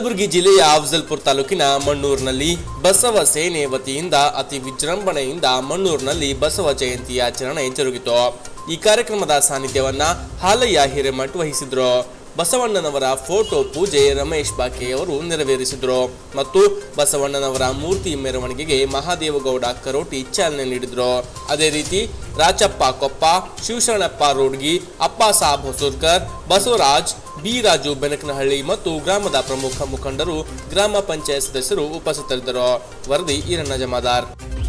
ಕಲಬುರಗಿ ಜಿಲ್ಲೆಯ ಅಫ್ಜಲ್ಪುರ್ ತಾಲೂಕಿನ ಮಣ್ಣೂರಿನಲ್ಲಿ ಬಸವ ಸೇನೆ ವತಿಯಿಂದ ಅತಿ ವಿಜೃಂಭಣೆಯಿಂದ ಮಣ್ಣೂರಿನಲ್ಲಿ ಬಸವ ಜಯಂತಿ ಆಚರಣೆ ಜರುಗಿತು ಈ ಕಾರ್ಯಕ್ರಮದ ಸಾನ್ನಿಧ್ಯವನ್ನ ಹಾಲಯ್ಯ ಹಿರೇಮಠ್ ವಹಿಸಿದ್ರು ಬಸವಣ್ಣನವರ ಫೋಟೋ ಪೂಜೆ ರಮೇಶ್ ಬಾಕೆಯವರು ನೆರವೇರಿಸಿದ್ರು ಮತ್ತು ಬಸವಣ್ಣನವರ ಮೂರ್ತಿ ಮೆರವಣಿಗೆಗೆ ಮಹಾದೇವಗೌಡ ಕರೋಟಿ ಚಾಲನೆ ನೀಡಿದ್ರು ಅದೇ ರೀತಿ ರಾಚಪ್ಪ ಕೊಪ್ಪ ಶಿವಶರಣಪ್ಪ ರೋಡ್ಗಿ ಅಪ್ಪ ಸಾಬ್ ಹೊಸೂರ್ಕರ್ ಬಸವರಾಜ್ ಬಿ ರಾಜು ಬೆನಕನಹಳ್ಳಿ ಮತ್ತು ಗ್ರಾಮದ ಪ್ರಮುಖ ಮುಖಂಡರು ಗ್ರಾಮ ಪಂಚಾಯತ್ ಸದಸ್ಯರು ಉಪಸ್ಥಿತರಿದ್ದರು ವರದಿ ಈರಣ್ಣ ಜಮಾದಾರ್